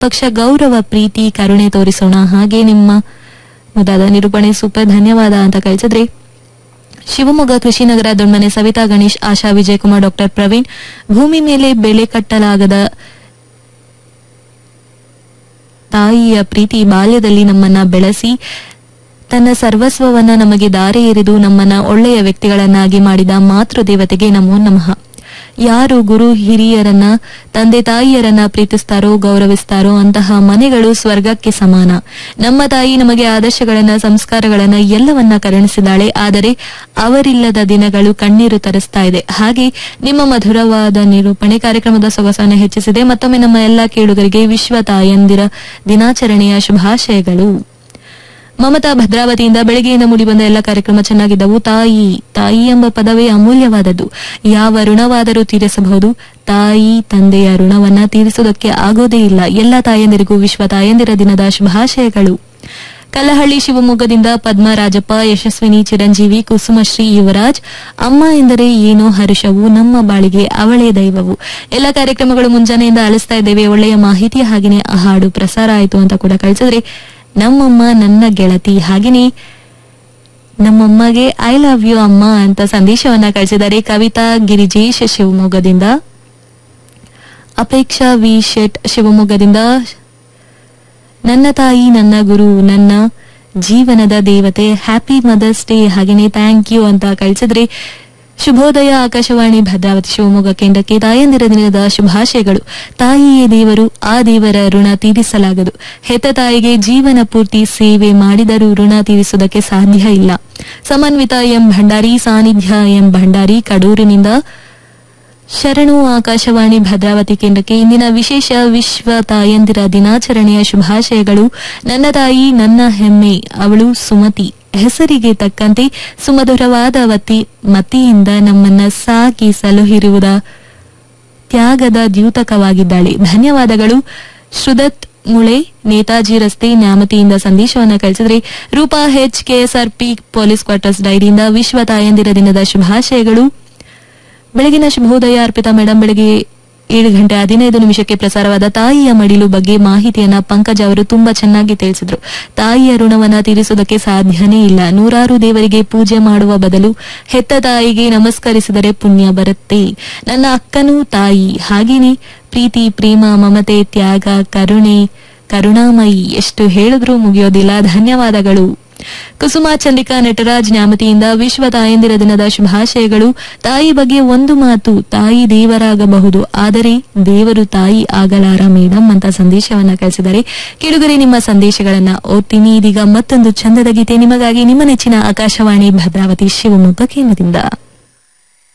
ಪಕ್ಷ ಗೌರವ ಪ್ರೀತಿ ಕರುಣೆ ತೋರಿಸೋಣ ಹಾಗೆ ನಿಮ್ಮ ಮುದಾದ ನಿರೂಪಣೆ ಸೂಪರ್ ಧನ್ಯವಾದ ಅಂತ ಕಳಿಸಿದ್ರೆ ಶಿವಮೊಗ್ಗ ಕೃಷಿನಗರ ದೊಡ್ಮನೆ ಸವಿತಾ ಗಣೇಶ್ ಆಶಾ ವಿಜಯಕುಮಾರ್ ಡಾಕ್ಟರ್ ಪ್ರವೀಣ್ ಭೂಮಿ ಮೇಲೆ ಬೆಲೆ ಕಟ್ಟಲಾಗದ ತಾಯಿಯ ಪ್ರೀತಿ ಬಾಲ್ಯದಲ್ಲಿ ನಮ್ಮನ್ನ ಬೆಳೆಸಿ ತನ್ನ ಸರ್ವಸ್ವವನ್ನ ನಮಗೆ ದಾರೆ ಎರೆದು ನಮ್ಮನ್ನ ಒಳ್ಳೆಯ ವ್ಯಕ್ತಿಗಳನ್ನಾಗಿ ಮಾಡಿದ ಮಾತೃ ದೇವತೆಗೆ ನಮೋ ನಮಃ ಯಾರು ಗುರು ಹಿರಿಯರನ್ನ ತಂದೆ ತಾಯಿಯರನ್ನ ಪ್ರೀತಿಸ್ತಾರೋ ಗೌರವಿಸ್ತಾರೋ ಅಂತಹ ಮನೆಗಳು ಸ್ವರ್ಗಕ್ಕೆ ಸಮಾನ ನಮ್ಮ ತಾಯಿ ನಮಗೆ ಆದರ್ಶಗಳನ್ನ ಸಂಸ್ಕಾರಗಳನ್ನ ಎಲ್ಲವನ್ನ ಕರುಣಿಸಿದಾಳೆ ಆದರೆ ಅವರಿಲ್ಲದ ದಿನಗಳು ಕಣ್ಣೀರು ತರಿಸ್ತಾ ಇದೆ ಹಾಗೆ ನಿಮ್ಮ ಮಧುರವಾದ ನಿರೂಪಣೆ ಕಾರ್ಯಕ್ರಮದ ಸೊಗಸನ್ನು ಹೆಚ್ಚಿಸಿದೆ ಮತ್ತೊಮ್ಮೆ ನಮ್ಮ ಎಲ್ಲಾ ಕೇಳುಗರಿಗೆ ವಿಶ್ವ ತಾಯಂದಿರ ದಿನಾಚರಣೆಯ ಶುಭಾಶಯಗಳು ಮಮತಾ ಭದ್ರಾವತಿಯಿಂದ ಬೆಳಗ್ಗೆಯಿಂದ ಮೂಡಿಬಂದ ಎಲ್ಲ ಕಾರ್ಯಕ್ರಮ ಚೆನ್ನಾಗಿದ್ದವು ತಾಯಿ ತಾಯಿ ಎಂಬ ಪದವೇ ಅಮೂಲ್ಯವಾದದ್ದು ಯಾವ ಋಣವಾದರೂ ತೀರಿಸಬಹುದು ತಾಯಿ ತಂದೆಯ ಋಣವನ್ನ ತೀರಿಸುವುದಕ್ಕೆ ಆಗೋದೇ ಇಲ್ಲ ಎಲ್ಲ ತಾಯಂದಿರಿಗೂ ವಿಶ್ವ ತಾಯಂದಿರ ದಿನದ ಶುಭಾಶಯಗಳು ಕಲ್ಲಹಳ್ಳಿ ಶಿವಮೊಗ್ಗದಿಂದ ಪದ್ಮ ರಾಜಪ್ಪ ಯಶಸ್ವಿನಿ ಚಿರಂಜೀವಿ ಕುಸುಮಶ್ರೀ ಯುವರಾಜ್ ಅಮ್ಮ ಎಂದರೆ ಏನೋ ಹರ್ಷವು ನಮ್ಮ ಬಾಳಿಗೆ ಅವಳೇ ದೈವವು ಎಲ್ಲ ಕಾರ್ಯಕ್ರಮಗಳು ಮುಂಜಾನೆಯಿಂದ ಆಲಿಸ್ತಾ ಇದ್ದೇವೆ ಒಳ್ಳೆಯ ಮಾಹಿತಿ ಹಾಗೆಯೇ ಆ ಹಾಡು ಪ್ರಸಾರ ಆಯಿತು ಅಂತ ಕೂಡ ಕಳಿಸಿದ್ರೆ ನಮ್ಮಮ್ಮ ನನ್ನ ಗೆಳತಿ ಹಾಗೆಯೇ ನಮ್ಮಮ್ಮಗೆ ಐ ಲವ್ ಯು ಅಮ್ಮ ಅಂತ ಸಂದೇಶವನ್ನ ಕಳಿಸಿದ್ದಾರೆ ಕವಿತಾ ಗಿರಿಜೇಶ್ ಶಿವಮೊಗ್ಗದಿಂದ ಅಪೇಕ್ಷಾ ವಿ ಶೆಟ್ ಶಿವಮೊಗ್ಗದಿಂದ ನನ್ನ ತಾಯಿ ನನ್ನ ಗುರು ನನ್ನ ಜೀವನದ ದೇವತೆ ಹ್ಯಾಪಿ ಮದರ್ಸ್ ಡೇ ಹಾಗೇನೆ ಥ್ಯಾಂಕ್ ಯು ಅಂತ ಕಳಿಸಿದ್ರೆ ಶುಭೋದಯ ಆಕಾಶವಾಣಿ ಭದ್ರಾವತಿ ಶಿವಮೊಗ್ಗ ಕೇಂದ್ರಕ್ಕೆ ತಾಯಂದಿರ ದಿನದ ಶುಭಾಶಯಗಳು ತಾಯಿಯೇ ದೇವರು ಆ ದೇವರ ಋಣ ತೀರಿಸಲಾಗದು ಹೆತ್ತ ತಾಯಿಗೆ ಜೀವನ ಪೂರ್ತಿ ಸೇವೆ ಮಾಡಿದರೂ ಋಣ ತೀರಿಸುವುದಕ್ಕೆ ಸಾಧ್ಯ ಇಲ್ಲ ಸಮನ್ವಿತ ಎಂ ಭಂಡಾರಿ ಸಾನ್ನಿಧ್ಯ ಎಂ ಭಂಡಾರಿ ಕಡೂರಿನಿಂದ ಶರಣು ಆಕಾಶವಾಣಿ ಭದ್ರಾವತಿ ಕೇಂದ್ರಕ್ಕೆ ಇಂದಿನ ವಿಶೇಷ ವಿಶ್ವ ತಾಯಂದಿರ ದಿನಾಚರಣೆಯ ಶುಭಾಶಯಗಳು ನನ್ನ ತಾಯಿ ನನ್ನ ಹೆಮ್ಮೆ ಅವಳು ಸುಮತಿ ಹೆಸರಿಗೆ ತಕ್ಕಂತೆ ಸುಮಧುರವಾದ ವತಿ ಮತಿಯಿಂದ ನಮ್ಮನ್ನ ಸಾಕಿ ಸಲುಹಿರುವುದ ತ್ಯಾಗದ ದ್ಯೂತಕವಾಗಿದ್ದಾಳೆ ಧನ್ಯವಾದಗಳು ಶ್ರುದತ್ ಮುಳೆ ನೇತಾಜಿ ರಸ್ತೆ ನ್ಯಾಮತಿಯಿಂದ ಸಂದೇಶವನ್ನ ಕಳಿಸಿದ್ರೆ Roopa H KSRP police quarters ಡೈರಿಯಿಂದ ವಿಶ್ವ ತಾಯಂದಿರ ದಿನದ ಶುಭಾಶಯಗಳು ಬೆಳಗಿನ ಶುಭೋದಯ ಅರ್ಪಿತಾ ಮೇಡಮ್ ಬೆಳಗ್ಗೆ ಏಳು ಗಂಟೆ ಹದಿನೈದು ನಿಮಿಷಕ್ಕೆ ಪ್ರಸಾರವಾದ ತಾಯಿಯ ಮಡಿಲು ಬಗ್ಗೆ ಮಾಹಿತಿಯನ್ನ ಪಂಕಜ ಅವರು ತುಂಬಾ ಚೆನ್ನಾಗಿ ತಿಳಿಸಿದ್ರು ತಾಯಿಯ ಋಣವನ್ನ ತೀರಿಸುವುದಕ್ಕೆ ಸಾಧ್ಯನೇ ಇಲ್ಲ ನೂರಾರು ದೇವರಿಗೆ ಪೂಜೆ ಮಾಡುವ ಬದಲು ಹೆತ್ತ ತಾಯಿಗೆ ನಮಸ್ಕರಿಸಿದರೆ ಪುಣ್ಯ ಬರುತ್ತೆ ನನ್ನ ಅಕ್ಕನೂ ತಾಯಿ ಹಾಗೇನೆ ಪ್ರೀತಿ ಪ್ರೇಮ ಮಮತೆ ತ್ಯಾಗ ಕರುಣೆ ಕರುಣಾಮಯಿ ಎಷ್ಟು ಹೇಳಿದ್ರೂ ಮುಗಿಯೋದಿಲ್ಲ ಧನ್ಯವಾದಗಳು ಕುಸುಮ ಚಂದಿಕಾ ನಟರಾಜ್ ನ್ಯಾಮತಿಯಿಂದ ವಿಶ್ವ ತಾಯಂದಿರ ದಿನದ ಶುಭಾಶಯಗಳು ತಾಯಿ ಬಗ್ಗೆ ಒಂದು ಮಾತು ತಾಯಿ ದೇವರಾಗಬಹುದು ಆದರೆ ದೇವರು ತಾಯಿ ಆಗಲಾರ ಮೇಡಮ್ ಅಂತ ಸಂದೇಶವನ್ನ ಕಳಿಸಿದ್ದಾರೆ ಕೆಡುಗರೆ ನಿಮ್ಮ ಸಂದೇಶಗಳನ್ನ ಓದ್ತೀನಿ ಇದೀಗ ಮತ್ತೊಂದು ಚಂದದ ಗೀತೆ ನಿಮಗಾಗಿ ನಿಮ್ಮ ನೆಚ್ಚಿನ ಆಕಾಶವಾಣಿ ಭದ್ರಾವತಿ ಶಿವಮೊಗ್ಗ ಕೇಂದ್ರದಿಂದ